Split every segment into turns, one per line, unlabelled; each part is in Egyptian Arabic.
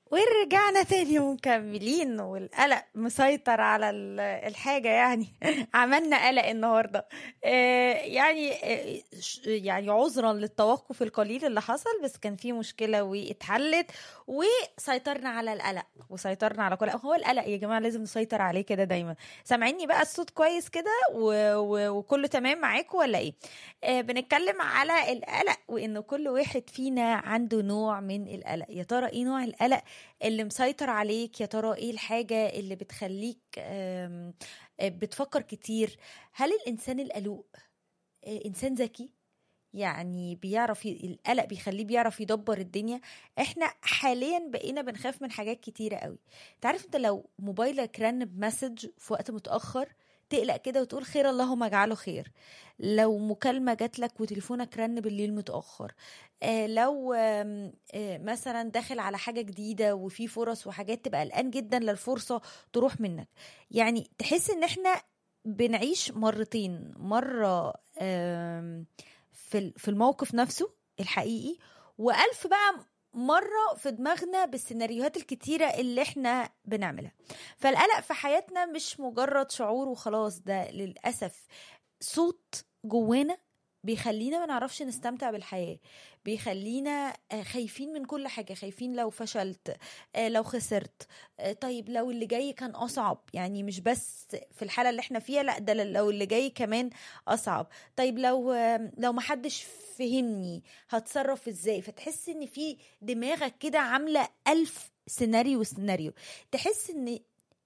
ورجعنا تاني ومكملين والقلق مسيطر على ال- الحاجة يعني عملنا قلق النهاردة آه، يعني آه، ش- يعني عذرا للتوقف القليل اللي حصل بس كان في مشكلة واتحلت وسيطرنا على القلق وسيطرنا على كل هو القلق يا جماعة لازم نسيطر عليه كده دايما سامعيني بقى الصوت كويس كده و- و- وكله تمام معاكم ولا ايه آه، بنتكلم على القلق وان كل واحد فينا عنده نوع من القلق يا ترى ايه نوع القلق اللي مسيطر عليك يا ترى ايه الحاجة اللي بتخليك آم، آه، بتفكر كتير هل الانسان القلق آه، انسان ذكي يعني بيعرف ي- القلق بيخليه بيعرف يدبر الدنيا احنا حاليا بقينا بنخاف من حاجات كتيرة قوي تعرف انت لو موبايلك رن بمسج في وقت متأخر تقلق كده وتقول خير اللهم اجعله خير لو مكالمة جات لك وتليفونك رن بالليل متأخر آه لو آم، آه مثلا داخل على حاجة جديدة وفي فرص وحاجات تبقى قلقان جدا للفرصة تروح منك يعني تحس ان احنا بنعيش مرتين مرة آم، في ال- في الموقف نفسه الحقيقي وألف بقى مرة في دماغنا بالسيناريوهات الكتيرة اللي احنا بنعملها فالقلق في حياتنا مش مجرد شعور وخلاص ده للأسف صوت جوانا بيخلينا ما نعرفش نستمتع بالحياة بيخلينا آه، خايفين من كل حاجة خايفين لو فشلت آه، لو خسرت آه، طيب لو اللي جاي كان أصعب يعني مش بس في الحالة اللي احنا فيها لا ده لو اللي جاي كمان أصعب طيب لو آم، لو محدش فهمني هتصرف ازاي فتحس ان في دماغك كده عاملة ألف سيناريو سيناريو تحس ان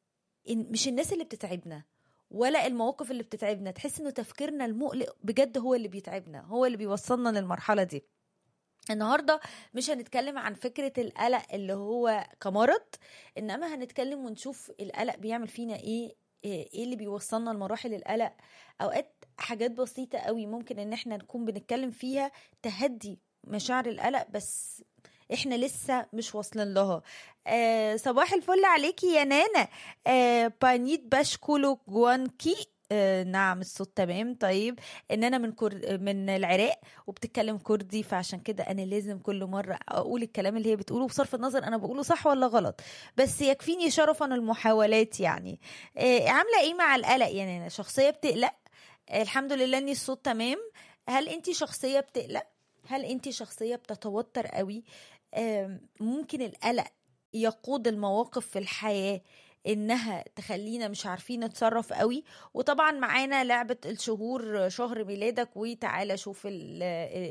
إن مش الناس اللي بتتعبنا ولا المواقف اللي بتتعبنا تحس انه تفكيرنا المقلق بجد هو اللي بيتعبنا هو اللي بيوصلنا للمرحلة دي النهارده مش هنتكلم عن فكرة القلق اللي هو كمرض انما هنتكلم ونشوف القلق بيعمل فينا ايه ايه اللي بيوصلنا لمراحل القلق اوقات حاجات بسيطة قوي ممكن ان احنا نكون بنتكلم فيها تهدي مشاعر القلق بس احنا لسه مش واصلين لها آه صباح الفل عليكي يا نانا آه بانيت باشكولو جوانكي آه نعم الصوت تمام طيب ان انا من كر... من العراق وبتتكلم كردي فعشان كده انا لازم كل مره اقول الكلام اللي هي بتقوله بصرف النظر انا بقوله صح ولا غلط بس يكفيني شرفا المحاولات يعني آه عامله ايه مع القلق يعني انا شخصيه بتقلق آه الحمد لله اني الصوت تمام هل انت شخصيه بتقلق هل انت شخصيه بتتوتر قوي آم، ممكن القلق يقود المواقف في الحياة انها تخلينا مش عارفين نتصرف قوي وطبعا معانا لعبة الشهور شهر ميلادك وتعالى شوف ال-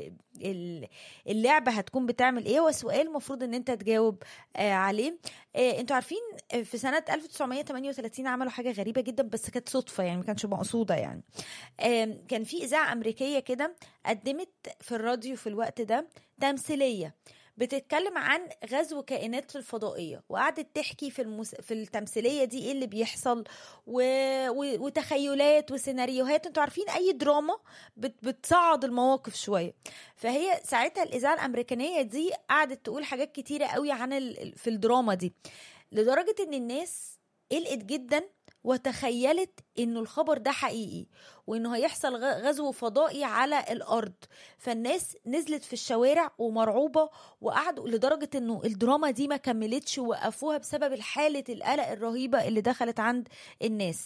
ال- اللعبة هتكون بتعمل ايه وسؤال المفروض ان انت تجاوب آه، عليه آه، انتوا عارفين آه، في سنة 1938 عملوا حاجة غريبة جدا بس كانت صدفة يعني ما كانش مقصودة يعني آم، كان في إذاعة أمريكية كده قدمت في الراديو في الوقت ده تمثيلية بتتكلم عن غزو كائنات الفضائية وقعدت تحكي في المس... في التمثيلية دي ايه اللي بيحصل و... و... وتخيلات وسيناريوهات انتوا عارفين اي دراما بت... بتصعد المواقف شوية فهي ساعتها الإذاعة الأمريكانية دي قعدت تقول حاجات كتيرة قوي عن ال... في الدراما دي لدرجة ان الناس قلقت جدا وتخيلت انه الخبر ده حقيقي وانه هيحصل غ- غزو فضائي على الارض فالناس نزلت في الشوارع ومرعوبه وقعدوا لدرجه انه الدراما دي ما كملتش ووقفوها بسبب حاله القلق الرهيبه اللي دخلت عند الناس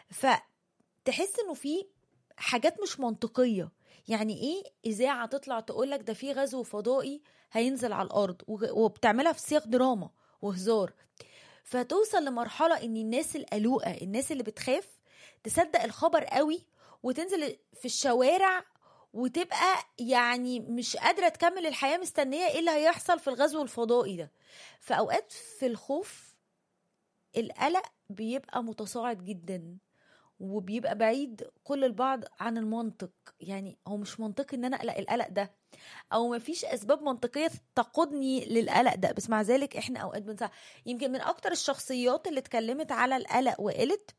فتحس انه في حاجات مش منطقيه يعني ايه اذاعه تطلع تقولك ده في غزو فضائي هينزل على الارض وغ- وبتعملها في سياق دراما وهزار فتوصل لمرحلة ان الناس القلوقة الناس اللي بتخاف تصدق الخبر قوي وتنزل في الشوارع وتبقى يعني مش قادرة تكمل الحياة مستنية ايه اللي هيحصل في الغزو الفضائي ده فأوقات في الخوف القلق بيبقى متصاعد جدا وبيبقى بعيد كل البعض عن المنطق يعني هو مش منطقي ان انا اقلق القلق ده او مفيش اسباب منطقيه تقودني للقلق ده بس مع ذلك احنا اوقات بنسى يمكن من اكتر الشخصيات اللي اتكلمت على القلق وقالت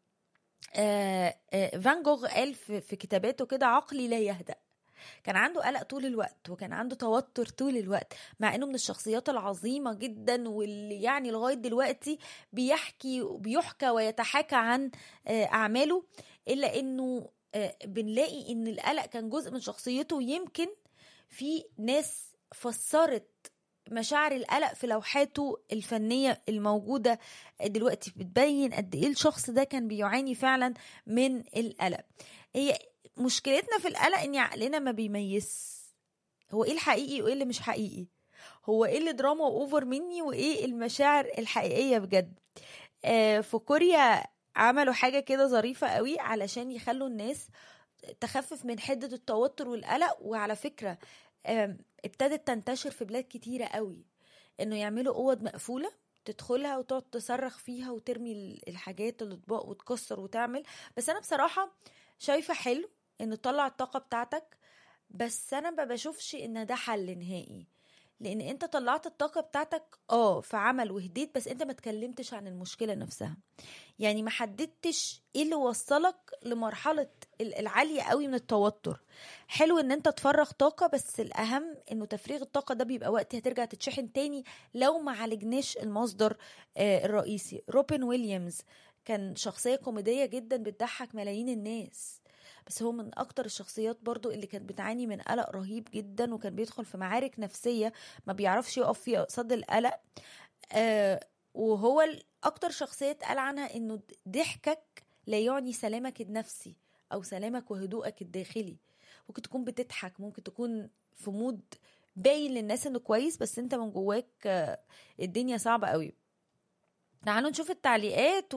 آه آه فان جوغ قال في, في كتاباته كده عقلي لا يهدأ كان عنده قلق طول الوقت وكان عنده توتر طول الوقت مع انه من الشخصيات العظيمة جدا واللي يعني لغاية دلوقتي بيحكي بيحكى ويتحاكى عن آه، أعماله إلا إنه آه، بنلاقي إن القلق كان جزء من شخصيته يمكن في ناس فسرت مشاعر القلق في لوحاته الفنية الموجودة دلوقتي بتبين قد ايه الشخص ده كان بيعاني فعلا من القلق هي مشكلتنا في القلق ان عقلنا ما بيميز هو ايه الحقيقي وايه اللي مش حقيقي هو ايه اللي دراما واوفر مني وايه المشاعر الحقيقية بجد آه في كوريا عملوا حاجة كده ظريفة قوي علشان يخلوا الناس تخفف من حدة التوتر والقلق وعلى فكرة ابتدت تنتشر في بلاد كتيرة قوي انه يعملوا اوض مقفولة تدخلها وتقعد تصرخ فيها وترمي الحاجات الاطباق وتكسر وتعمل بس انا بصراحة شايفة حلو ان تطلع الطاقة بتاعتك بس انا ما بشوفش ان ده حل نهائي لان انت طلعت الطاقه بتاعتك اه في عمل وهديت بس انت ما اتكلمتش عن المشكله نفسها يعني ما حددتش ايه اللي وصلك لمرحله العاليه قوي من التوتر حلو ان انت تفرغ طاقه بس الاهم انه تفريغ الطاقه ده بيبقى وقت هترجع تتشحن تاني لو ما عالجناش المصدر آه الرئيسي روبن ويليامز كان شخصيه كوميديه جدا بتضحك ملايين الناس بس هو من اكتر الشخصيات برضو اللي كانت بتعاني من قلق رهيب جدا وكان بيدخل في معارك نفسية ما بيعرفش يقف فيها قصاد القلق آه وهو اكتر شخصية اتقال عنها انه ضحكك لا يعني سلامك النفسي او سلامك وهدوءك الداخلي ممكن تكون بتضحك ممكن تكون في مود باين للناس انه كويس بس انت من جواك آه الدنيا صعبة قوي تعالوا نشوف التعليقات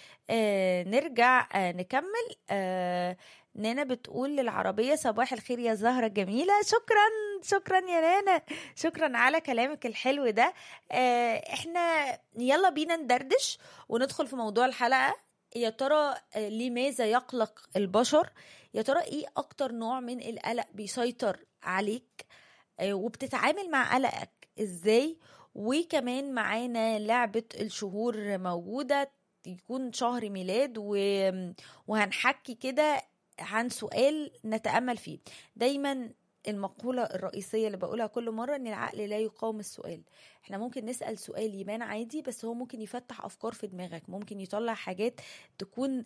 ونرجع نكمل نانا بتقول للعربية صباح الخير يا زهرة الجميلة شكرا شكرا يا نانا شكرا على كلامك الحلو ده احنا يلا بينا ندردش وندخل في موضوع الحلقة يا ترى لماذا يقلق البشر يا ترى ايه اكتر نوع من القلق بيسيطر عليك وبتتعامل مع قلقك ازاي وكمان معانا لعبة الشهور موجودة يكون شهر ميلاد و... وهنحكي كده عن سؤال نتأمل فيه دايما المقولة الرئيسية اللي بقولها كل مرة ان العقل لا يقاوم السؤال احنا ممكن نسأل سؤال يبان عادي بس هو ممكن يفتح افكار في دماغك ممكن يطلع حاجات تكون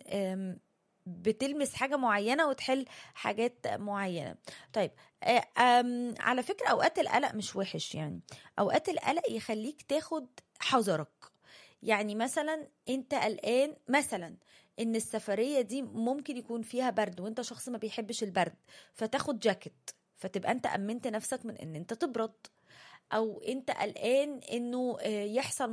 بتلمس حاجة معينة وتحل حاجات معينة طيب على فكرة أوقات القلق مش وحش يعني أوقات القلق يخليك تاخد حذرك يعني مثلا انت قلقان مثلا ان السفرية دي ممكن يكون فيها برد وانت شخص ما بيحبش البرد فتاخد جاكيت فتبقى انت أمنت نفسك من ان انت تبرد او انت قلقان انه يحصل